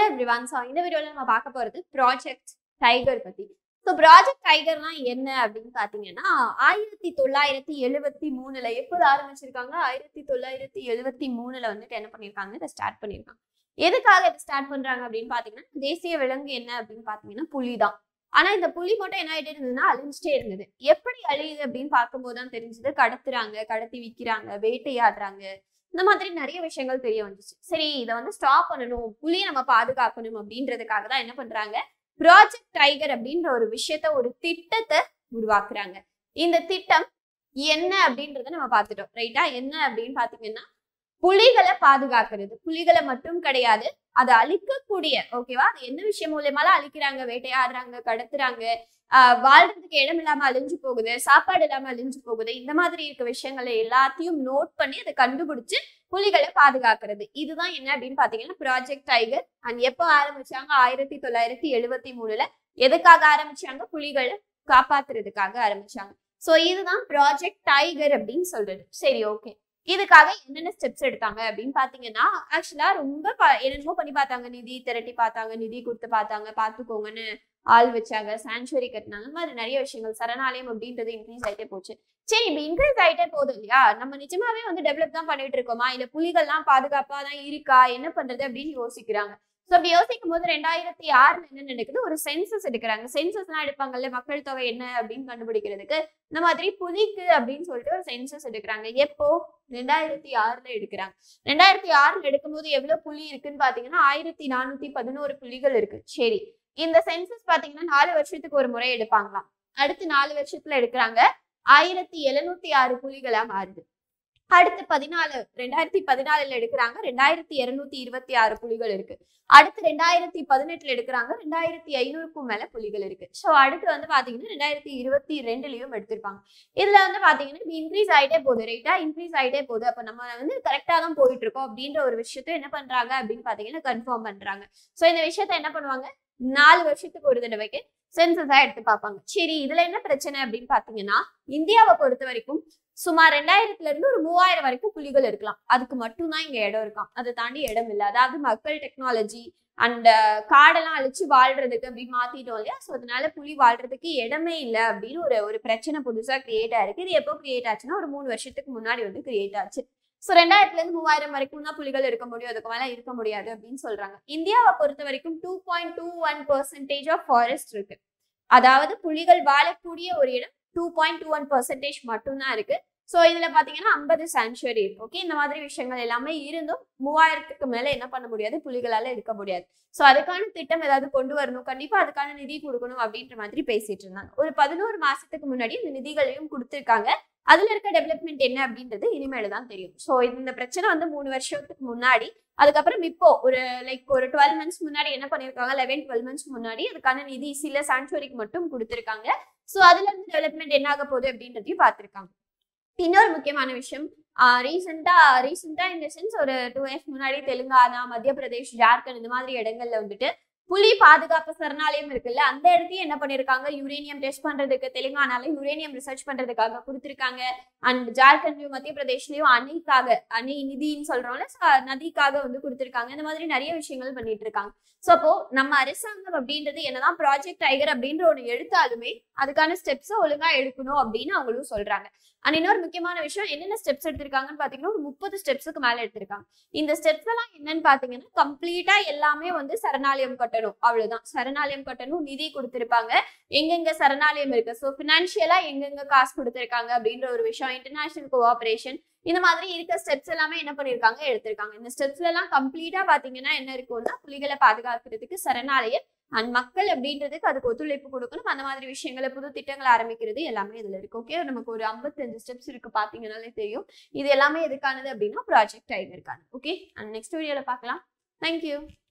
everyone so இந்த வீடியோல நம்ம பார்க்க போறது ப்ராஜெக்ட் டைகர் பத்தி ஸோ ப்ராஜெக்ட் டைகர்னா என்ன அப்படின்னு பாத்தீங்கன்னா ஆயிரத்தி தொள்ளாயிரத்தி எழுவத்தி மூணுல எப்போது ஆரம்பிச்சிருக்காங்க ஆயிரத்தி தொள்ளாயிரத்தி எழுவத்தி மூணுல வந்துட்டு என்ன பண்ணியிருக்காங்க இதை ஸ்டார்ட் பண்ணியிருக்காங்க எதுக்காக இதை ஸ்டார்ட் பண்றாங்க அப்படின்னு பாத்தீங்கன்னா தேசிய விலங்கு என்ன அப்படின்னு பாத்தீங்கன்னா புலி தான் ஆனா இந்த புலி மட்டும் என்ன ஆயிட்டு இருந்ததுன்னா அழிஞ்சிட்டே இருந்தது எப்படி அழியுது அப்படின்னு பார்க்கும்போது தான் தெரிஞ்சது கடத்துறாங்க கடத்தி விற்கிறாங்க வேட்டையாடுறாங்க இந்த மாதிரி நிறைய விஷயங்கள் தெரிய வந்துச்சு சரி இதை வந்து ஸ்டாப் பண்ணணும் புலியை நம்ம பாதுகாக்கணும் அப்படின்றதுக்காக தான் என்ன பண்றாங்க ப்ராஜெக்ட் டைகர் அப்படின்ற ஒரு விஷயத்த ஒரு திட்டத்தை உருவாக்குறாங்க இந்த திட்டம் என்ன அப்படின்றத நம்ம பார்த்துட்டோம் ரைட்டா என்ன அப்படின்னு பாத்தீங்கன்னா புலிகளை பாதுகாக்கிறது புலிகளை மட்டும் கிடையாது அதை அழிக்கக்கூடிய ஓகேவா அது என்ன விஷயம் மூலியமாலாம் அழிக்கிறாங்க வேட்டையாடுறாங்க கடத்துறாங்க ஆஹ் வாழ்றதுக்கு இடம் இல்லாம அழிஞ்சு போகுது சாப்பாடு இல்லாம அழிஞ்சு போகுது இந்த மாதிரி இருக்க விஷயங்களை எல்லாத்தையும் நோட் பண்ணி அதை கண்டுபிடிச்சு புலிகளை பாதுகாக்கிறது இதுதான் என்ன அப்படின்னு பாத்தீங்கன்னா ப்ராஜெக்ட் டைகர் அண்ட் எப்போ ஆரம்பிச்சாங்க ஆயிரத்தி தொள்ளாயிரத்தி எழுவத்தி மூணுல எதுக்காக ஆரம்பிச்சாங்க புலிகளை காப்பாத்துறதுக்காக ஆரம்பிச்சாங்க சோ இதுதான் ப்ராஜெக்ட் டைகர் அப்படின்னு சொல்றது சரி ஓகே இதுக்காக என்னென்ன ஸ்டெப்ஸ் எடுத்தாங்க அப்படின்னு பாத்தீங்கன்னா ஆக்சுவலா ரொம்ப ப- என்னென்னமோ பண்ணி பார்த்தாங்க நிதி திரட்டி பார்த்தாங்க நிதி கொடுத்து பார்த்தாங்க பார்த்துக்கோங்கன்னு ஆள் வச்சாங்க சாங்சுவரி கட்டினாங்க இந்த மாதிரி நிறைய விஷயங்கள் சரணாலயம் அப்படின்றது இன்க்ரீஸ் ஆயிட்டே போச்சு சரி இப்ப இன்க்ரீஸ் ஆயிட்டே போகுது இல்லையா நம்ம நிஜமாவே வந்து டெவலப் தான் பண்ணிட்டு இருக்கோமா இல்ல புலிகள்லாம் பாதுகாப்பா தான் இருக்கா என்ன பண்றது அப்படின்னு யோசிக்கிறாங்க ஸோ அப்படி யோசிக்கும் போது ரெண்டாயிரத்தி ஆறுல என்ன நடக்குது ஒரு சென்சஸ் எடுக்கிறாங்க சென்சஸ்லாம் எடுப்பாங்கல்ல மக்கள் தொகை என்ன அப்படின்னு கண்டுபிடிக்கிறதுக்கு இந்த மாதிரி புலிக்கு அப்படின்னு சொல்லிட்டு ஒரு சென்சஸ் எடுக்கிறாங்க எப்போ ரெண்டாயிரத்தி ஆறுல எடுக்கிறாங்க ரெண்டாயிரத்தி ஆறுல எடுக்கும்போது எவ்வளவு புலி இருக்குன்னு பாத்தீங்கன்னா ஆயிரத்தி நானூத்தி பதினோரு புலிகள் இருக்கு சரி இந்த சென்சஸ் பாத்தீங்கன்னா நாலு வருஷத்துக்கு ஒரு முறை எடுப்பாங்களாம் அடுத்து நாலு வருஷத்துல எடுக்கிறாங்க ஆயிரத்தி எழுநூத்தி ஆறு புலிகளா மாறுது அடுத்து பதினாலு ரெண்டாயிரத்தி பதினாலுல எடுக்கிறாங்க ரெண்டாயிரத்தி இருநூத்தி இருபத்தி ஆறு புலிகள் இருக்கு அடுத்து ரெண்டாயிரத்தி பதினெட்டுல எடுக்கிறாங்க ரெண்டாயிரத்தி ஐநூறுக்கும் மேல புலிகள் இருக்கு ஸோ அடுத்து வந்து பாத்தீங்கன்னா ரெண்டாயிரத்தி இருபத்தி ரெண்டுலயும் எடுத்திருப்பாங்க இதுல வந்து பாத்தீங்கன்னா இப்ப இன்க்ரீஸ் ஆயிட்டே போகுது ரைட்டா இன்க்ரீஸ் ஆயிட்டே போகுது அப்ப நம்ம வந்து கரெக்டா தான் போயிட்டு இருக்கோம் அப்படின்ற ஒரு விஷயத்த என்ன பண்றாங்க அப்படின்னு பாத்தீங்கன்னா கன்ஃபார்ம் பண்றாங்க ஸோ இந்த விஷயத்த என்ன பண்ணுவாங்க நாலு வருஷத்துக்கு ஒரு தடவைக்கு சென்சஸா எடுத்து பார்ப்பாங்க சரி இதுல என்ன பிரச்சனை அப்படின்னு பாத்தீங்கன்னா இந்தியாவை பொறுத்த வரைக்கும் சுமார் ரெண்டாயிரத்துல இருந்து ஒரு மூவாயிரம் வரைக்கும் புலிகள் இருக்கலாம் அதுக்கு மட்டும்தான் இங்க இடம் இருக்காம் அதை தாண்டி இடம் இல்லை அதாவது மக்கள் டெக்னாலஜி அண்ட் காடெல்லாம் அழிச்சு வாழ்றதுக்கு அப்படின்னு மாத்திட்டோம் இல்லையா ஸோ அதனால புலி வாழ்றதுக்கு இடமே இல்லை அப்படின்னு ஒரு ஒரு பிரச்சனை புதுசா கிரியேட் ஆயிருக்கு இது எப்போ கிரியேட் ஆச்சுன்னா ஒரு மூணு வருஷத்துக்கு முன்னாடி வந்து கிரியேட் ஆச்சு ஸோ ரெண்டாயிரத்துல இருந்து மூவாயிரம் வரைக்கும் தான் புலிகள் இருக்க முடியும் அதுக்கு மேல இருக்க முடியாது அப்படின்னு சொல்றாங்க இந்தியாவை பொறுத்த வரைக்கும் two point two one percentage of forest இருக்கு அதாவது புலிகள் வாழக்கூடிய ஒரு இடம் two point two one percentage மட்டும்தான் இருக்கு ஸோ இதுல பாத்தீங்கன்னா ஐம்பது சாங்சுவரி இருக்கு ஓகே இந்த மாதிரி விஷயங்கள் எல்லாமே இருந்தும் மூவாயிரத்துக்கு மேல என்ன பண்ண முடியாது புலிகளால இருக்க முடியாது ஸோ அதுக்கான திட்டம் ஏதாவது கொண்டு வரணும் கண்டிப்பா அதுக்கான நிதி கொடுக்கணும் அப்படின்ற மாதிரி பேசிட்டு இருந்தாங்க ஒரு பதினோரு மாசத்துக்கு முன்னாடி இந்த நிதிகளையும் கொடுத்துருக்காங்க அதுல இருக்க டெவலப்மெண்ட் என்ன அப்படின்றது இனிமேல் தான் தெரியும் ஸோ இந்த பிரச்சனை வந்து மூணு வருஷத்துக்கு முன்னாடி அதுக்கப்புறம் இப்போ ஒரு லைக் ஒரு டுவெல் மந்த்ஸ் முன்னாடி என்ன பண்ணிருக்காங்க லெவன் டுவெல் மந்த்ஸ் முன்னாடி அதுக்கான நிதி சில சாங்சுவரிக்கு மட்டும் கொடுத்துருக்காங்க ஸோ அதுல இருந்து டெவலப்மெண்ட் என்ன ஆக போகுது அப்படின்றதையும் பார்த்துருக்காங்க இன்னொரு முக்கியமான விஷயம் ரீசெண்டா ரீசெண்டா இந்த சென்ஸ் ஒரு டூ இயர்ஸ் முன்னாடி தெலுங்கானா மத்திய பிரதேஷ் ஜார்க்கண்ட் இந்த மாதிரி இடங்கள்ல வந்துட்டு புலி பாதுகாப்பு சரணாலயம் இருக்குல்ல அந்த இடத்தையும் என்ன பண்ணிருக்காங்க யுரேனியம் டெஸ்ட் பண்றதுக்கு தெலுங்கானால யுரேனியம் ரிசர்ச் பண்றதுக்காக கொடுத்துருக்காங்க அண்ட் ஜார்க்கண்ட்லயும் மத்திய பிரதேஷ்லயும் அணைக்காக அணை நிதின்னு சொல்றோம்ல so நதிக்காக வந்து கொடுத்துருக்காங்க இந்த மாதிரி நிறைய விஷயங்கள் பண்ணிட்டு இருக்காங்க ஸோ அப்போ நம்ம அரசாங்கம் அப்படின்றது என்னதான் ப்ராஜெக்ட் டைகர் அப்படின்ற ஒன்று எடுத்தாலுமே அதுக்கான ஸ்டெப்ஸை ஒழுங்கா எடுக்கணும் அப்படின்னு அவங்களும் சொல்றாங்க அண்ட் இன்னொரு முக்கியமான விஷயம் என்னென்ன ஸ்டெப்ஸ் எடுத்திருக்காங்கன்னு பாத்தீங்கன்னா ஒரு முப்பது ஸ்டெப்ஸுக்கு மேல எடுத்திருக்காங்க இந்த ஸ்டெப்ஸ் எல்லாம் என்னன்னு பாத்தீங்கன்னா கம்ப்ளீட்டா எல்லாமே வந்து சரணாலயம் கட்டணும் அவ்வளவுதான் சரணாலயம் கட்டணும் நிதி கொடுத்திருப்பாங்க எங்கெங்க சரணாலயம் இருக்கு ஸோ பினான்சியலா எங்கெங்க காசு கொடுத்திருக்காங்க அப்படின்ற ஒரு விஷயம் இன்டர்நேஷனல் கோஆபரேஷன் இந்த மாதிரி இருக்க ஸ்டெப்ஸ் எல்லாமே என்ன பண்ணிருக்காங்க எடுத்திருக்காங்க இந்த ஸ்டெப்ஸ்ல எல்லாம் கம்ப்ளீட்டா பாத்தீங்கன்னா என்ன இருக்கும்னா புலிகளை பாதுகாக்கிறதுக்கு சரணாலயம் அண்ட் மக்கள் அப்படின்றதுக்கு அதுக்கு ஒத்துழைப்பு கொடுக்கணும் அந்த மாதிரி விஷயங்களை புது திட்டங்கள் ஆரம்பிக்கிறது எல்லாமே இதுல இருக்கு ஓகே நமக்கு ஒரு ஐம்பத்தஞ்சு ஸ்டெப்ஸ் இருக்கு பாத்தீங்கன்னாலே தெரியும் இது எல்லாமே எதுக்கானது அப்படின்னா ப்ராஜெக்ட் டைகருக்கானது ஓகே அண்ட் நெக்ஸ்ட் வீடியோல பார்க்கலாம் தேங்க்யூ